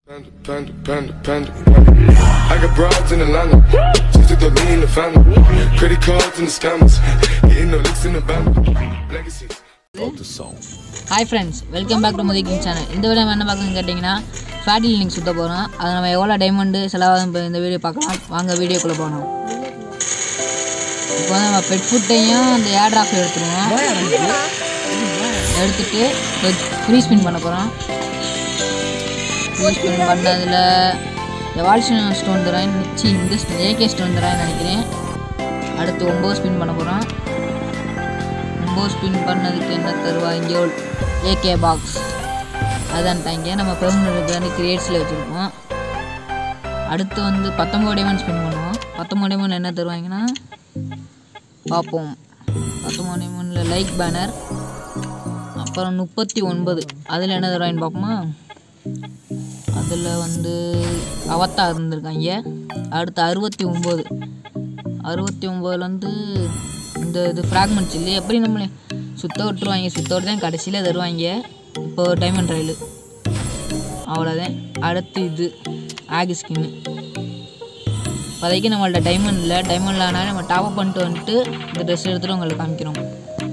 Panda, panda, panda, panda. I got broads in Atlanta. Just to throw me in the family. Credit cards and the scammers. Getting no licks in the band. Legacies. Hi friends welcome back to முதிக்கிங் channel இந்த video என்ன பார்க்கணும்னு கேட்டிங்கன்னா fatty link சுத்த போகிறோம் அதை நம்ம எவ்வளோ டைமண்டு செலவாகும் இப்போ இந்த வீடியோ பார்க்கலாம் வாங்க வீடியோக்குள்ளே போகணும் இப்போ வந்து நம்ம பெட் ஃபுட்டையும் அந்த ஏர் ட்ராப் எடுத்துருவோம் எடுத்துட்டு ஃப்ரீ ஸ்பின் பண்ண போகிறோம் ஃப்ரீ ஸ்பின் பண்ணதில் இந்த வால்ஷன் ஸ்டோன் தரேன் நிச்சி இந்த ஏகே ஸ்டோன் தரேன் நினைக்கிறேன் அடுத்து ஒம்பது ஸ்பின் பண்ண போகிறோம் ரொம்ப ஸ்பின் பண்ணதுக்கு என்ன தருவாங்க ஏகே பாக்ஸ் அதான் தாங்க நம்ம பெர்மனண்ட் வந்து கிரியேட்ஸில் வச்சுருப்போம் அடுத்து வந்து பத்தொம்பது டைமண்ட் ஸ்பின் பண்ணுவோம் பத்தொம்பது டைமண்ட் என்ன தருவாங்கன்னா பார்ப்போம் பத்தொம்பது டைமண்டில் லைக் பேனர் அப்புறம் முப்பத்தி ஒன்பது அதில் என்ன தருவாங்கன்னு பார்ப்போமா அதில் வந்து அவத்தா இருந்திருக்காங்க அடுத்து அறுபத்தி ஒம்பது அறுபத்தி ஒம்போதுல வந்து இந்த இது ஃப்ராக்மெண்ட்ஸ் இல்லையா எப்படி நம்மளே சுத்த விட்டுருவாங்க சுத்த விட்டு தான் கடைசியில் தருவாங்க இப்போ டைமண்ட் ரயில் அவ்வளோதான் அடுத்து இது ஆகி ஸ்கின்னு இப்போதைக்கு நம்மள்ட்ட டைமண்ட் இல்லை டைமண்ட் இல்லைனாலும் நம்ம டாப் அப் பண்ணிட்டு வந்துட்டு இந்த ட்ரெஸ் எடுத்துகிட்டு உங்களுக்கு காமிக்கிறோம்